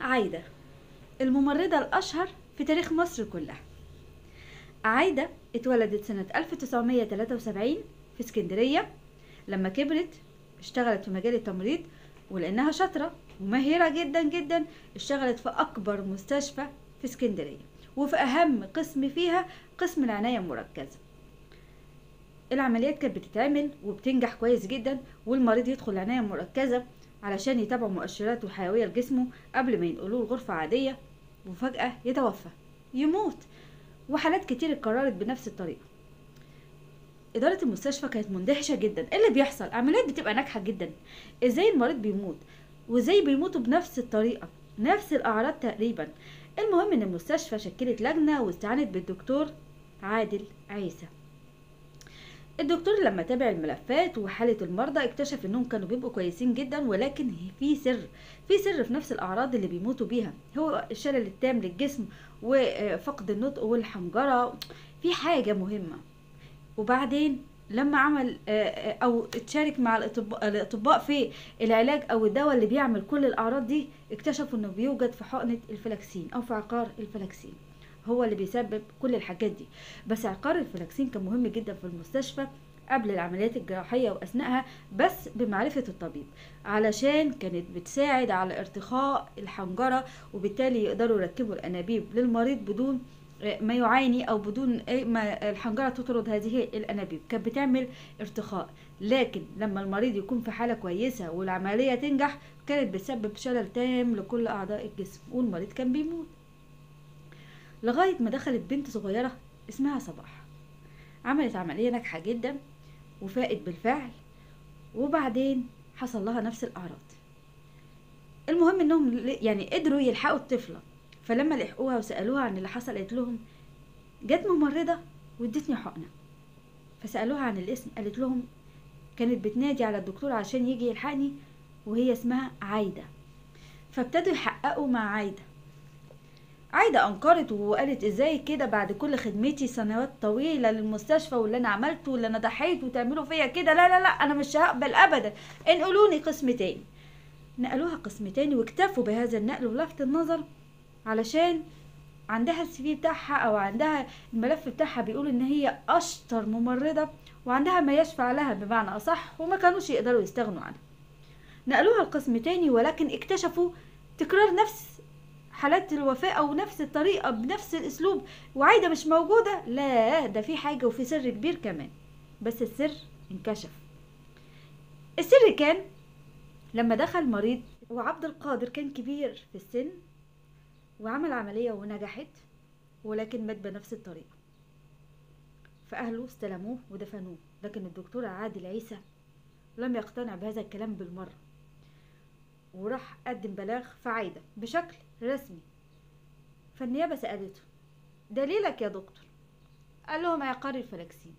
عايدة الممرضة الأشهر في تاريخ مصر كلها عايدة اتولدت سنة 1973 في اسكندرية لما كبرت اشتغلت في مجال التمريض ولأنها شاطرة وماهرة جدا جدا اشتغلت في أكبر مستشفى في اسكندرية وفي أهم قسم فيها قسم العناية المركزة العمليات كانت بتتعمل وبتنجح كويس جدا والمريض يدخل العناية المركزة علشان يتابعوا مؤشراته الحيوية لجسمه قبل ما ينقلوه لغرفة عادية وفجأة يتوفى يموت وحالات كتير اتكررت بنفس الطريقة إدارة المستشفى كانت مندهشة جدا ايه اللي بيحصل عمليات بتبقى ناجحة جدا ازاي المريض بيموت وازاي بيموتوا بنفس الطريقة نفس الأعراض تقريبا المهم ان المستشفى شكلت لجنة واستعانت بالدكتور عادل عيسى الدكتور لما تابع الملفات وحالة المرضى اكتشف انهم كانوا بيبقوا كويسين جدا ولكن في سر في سر في نفس الاعراض اللي بيموتوا بيها هو الشلل التام للجسم وفقد النطق والحنجرة في حاجة مهمة وبعدين لما عمل او اتشارك مع الاطباء الاطباء في العلاج او الدواء اللي بيعمل كل الاعراض دي اكتشفوا انه بيوجد في حقنه الفلاكسين او في عقار الفلاكسين هو اللي بيسبب كل الحاجات دي بس عقار الفلاكسين كان مهم جدا في المستشفى قبل العمليات الجراحيه واثناءها بس بمعرفه الطبيب علشان كانت بتساعد على ارتخاء الحنجره وبالتالي يقدروا يركبوا الانابيب للمريض بدون ما يعاني او بدون ما الحنجره تطرد هذه الانابيب كانت بتعمل ارتخاء لكن لما المريض يكون في حاله كويسه والعمليه تنجح كانت بتسبب شلل تام لكل اعضاء الجسم والمريض كان بيموت لغايه ما دخلت بنت صغيره اسمها صباح عملت عمليه ناجحه جدا وفاقت بالفعل وبعدين حصل لها نفس الاعراض المهم انهم يعني قدروا يلحقوا الطفله فلما لحقوها وسالوها عن اللي حصل قالت لهم جت ممرضه وادتني حقنه فسالوها عن الاسم قالت لهم كانت بتنادي على الدكتور عشان يجي يلحقني وهي اسمها عايده فابتدوا يحققوا مع عايده عايدة أنكرت وقالت ازاي كده بعد كل خدمتي سنوات طويلة للمستشفى واللي أنا عملته واللي أنا ضحيت وتعملوا فيا كده لا لا لا أنا مش هقبل أبدا انقلوني قسم تاني نقلوها قسم تاني واكتفوا بهذا النقل ولفت النظر علشان عندها السي في بتاعها او عندها الملف بتاعها بيقول ان هي اشطر ممرضة وعندها ما يشفع لها بمعنى اصح وما كانوش يقدروا يستغنوا عنها نقلوها القسم تاني ولكن اكتشفوا تكرار نفس حالات الوفاة او نفس الطريقة بنفس الاسلوب وعايدة مش موجودة لا ده في حاجة وفي سر كبير كمان بس السر انكشف السر كان لما دخل مريض وعبد القادر كان كبير في السن وعمل عملية ونجحت ولكن مات بنفس الطريقة فأهله استلموه ودفنوه لكن الدكتور عادل عيسى لم يقتنع بهذا الكلام بالمرة وراح قدم بلاغ في عايدة بشكل رسمي فالنيابة سألته دليلك يا دكتور قال لهم عقار الفلاكسين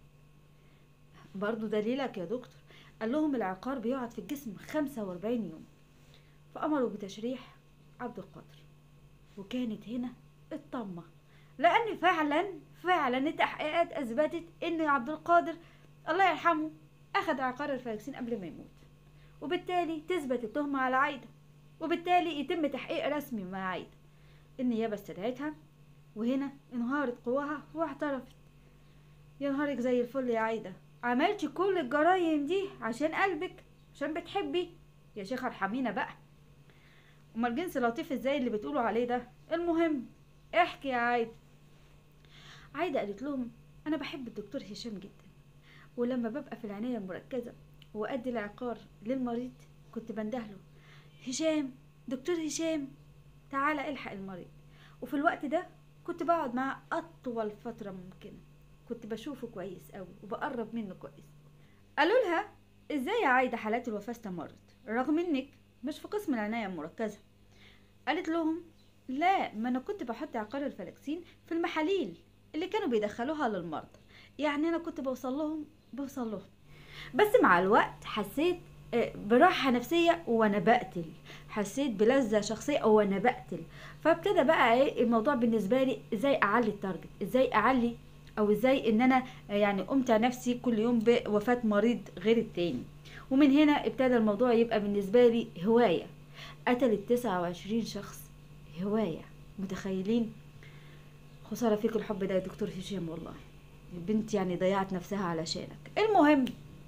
برضو دليلك يا دكتور قال لهم العقار بيقعد في الجسم خمسة واربعين يوم فأمروا بتشريح عبد القادر وكانت هنا الطمة لأن فعلا فعلا التحقيقات أثبتت إن عبد القادر الله يرحمه أخذ عقار الفلاكسين قبل ما يموت وبالتالي تثبت التهمة على عايدة وبالتالي يتم تحقيق رسمي مع عايدة النيابة استدعتها وهنا انهارت قواها واعترفت يا نهارك زي الفل يا عايدة عملتي كل الجرايم دي عشان قلبك عشان بتحبي يا شيخة ارحمينا بقى امال جنس لطيف ازاي اللي بتقولوا عليه ده المهم احكي يا عايدة عايدة قالت لهم انا بحب الدكتور هشام جدا ولما ببقى في العناية المركزة وادي العقار للمريض كنت بندهله هشام دكتور هشام تعالى الحق المريض وفي الوقت ده كنت بقعد معاه اطول فترة ممكنة كنت بشوفه كويس قوي وبقرب منه كويس قالوا لها ازاي يا عايدة حالات الوفاة استمرت رغم انك مش في قسم العناية المركزة قالت لهم لا ما انا كنت بحط عقار الفلاكسين في المحاليل اللي كانوا بيدخلوها للمرضى يعني انا كنت بوصل لهم بوصل لهم بس مع الوقت حسيت براحة نفسية وانا بقتل حسيت بلذة شخصية وانا بقتل فابتدى بقى ايه الموضوع بالنسبة لي ازاي اعلي التارجت ازاي اعلي او ازاي ان انا يعني امتع نفسي كل يوم بوفاة مريض غير التاني ومن هنا ابتدى الموضوع يبقى بالنسبة لي هواية قتلت تسعة وعشرين شخص هواية متخيلين خسارة فيك الحب ده يا دكتور هشام والله البنت يعني ضيعت نفسها علشانك المهم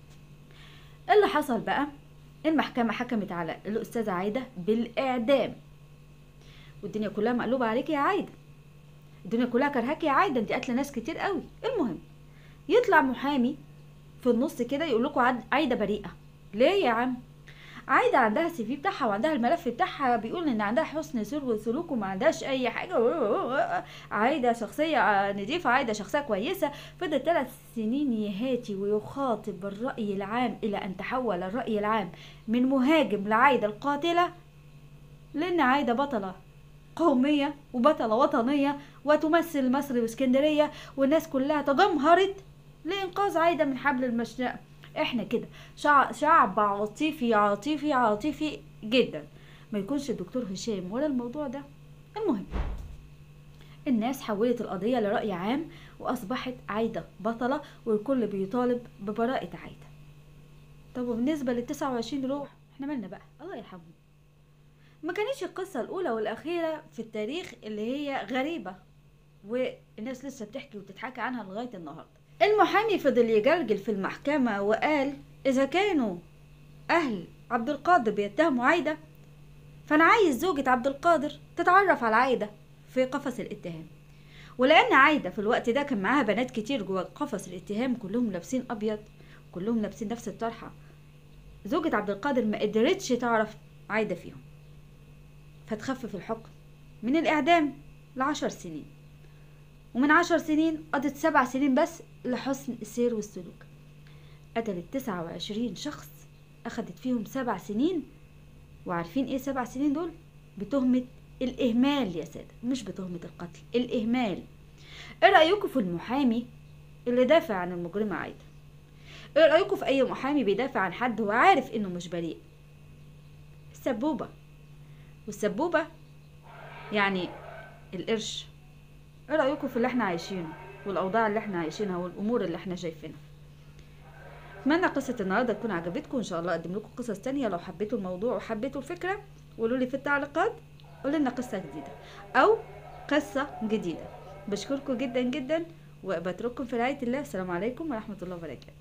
اللي حصل بقى المحكمة حكمت على الأستاذة عايدة بالإعدام والدنيا كلها مقلوبة عليك يا عايدة الدنيا كلها كرهاك يا عايدة انت قاتلة ناس كتير قوي المهم يطلع محامي في النص كده يقول لكم عاد- عايدة بريئة ليه يا عم عايدة عندها السي في بتاعها وعندها الملف بتاعها بيقول ان عندها حسن سلوك وسلوك وما عندهاش اي حاجة عايدة شخصية نضيفة عايدة شخصية كويسة فضل ثلاث سنين يهاتي ويخاطب الرأي العام إلى أن تحول الرأي العام من مهاجم لعايدة القاتلة لأن عايدة بطلة قومية وبطلة وطنية وتمثل مصر واسكندرية والناس كلها تجمهرت لإنقاذ عايدة من حبل المشنقة احنا كده شع- شعب عاطفي عاطفي عاطفي جدا ما يكونش الدكتور هشام ولا الموضوع ده المهم الناس حولت القضية لرأي عام وأصبحت عايدة بطلة والكل بيطالب ببراءة عايدة طب وبالنسبة للتسعة وعشرين روح احنا مالنا بقى الله يرحمهم ما كانتش القصة الأولى والأخيرة في التاريخ اللي هي غريبة والناس لسه بتحكي وتتحكى عنها لغاية النهاردة المحامي فضل يجرجل في المحكمة وقال إذا كانوا أهل عبد القادر بيتهموا عايدة فأنا عايز زوجة عبد القادر تتعرف على عايدة في قفص الاتهام ولأن عايدة في الوقت ده كان معاها بنات كتير جوه قفص الاتهام كلهم لابسين أبيض كلهم لابسين نفس الطرحة زوجة عبد القادر ما قدرتش تعرف عايدة فيهم فتخفف الحكم من الإعدام لعشر سنين ومن عشر سنين قضت سبع سنين بس لحسن السير والسلوك قتلت تسعة وعشرين شخص أخدت فيهم سبع سنين وعارفين ايه سبع سنين دول بتهمة الإهمال يا سادة مش بتهمة القتل الإهمال ايه رأيكم في المحامي اللي دافع عن المجرمة عايدة ايه رأيكم في أي محامي بيدافع عن حد هو عارف إنه مش بريء السبوبة والسبوبة يعني القرش ايه رأيكم في اللي احنا عايشينه والأوضاع اللي احنا عايشينها والأمور اللي احنا شايفينها اتمنى قصة النهاردة تكون عجبتكم ان شاء الله اقدم لكم قصص تانية لو حبيتوا الموضوع وحبيتوا الفكرة قولوا لي في التعليقات قولوا لنا قصة جديدة او قصة جديدة بشكركم جدا جدا وبترككم في رعاية الله السلام عليكم ورحمة الله وبركاته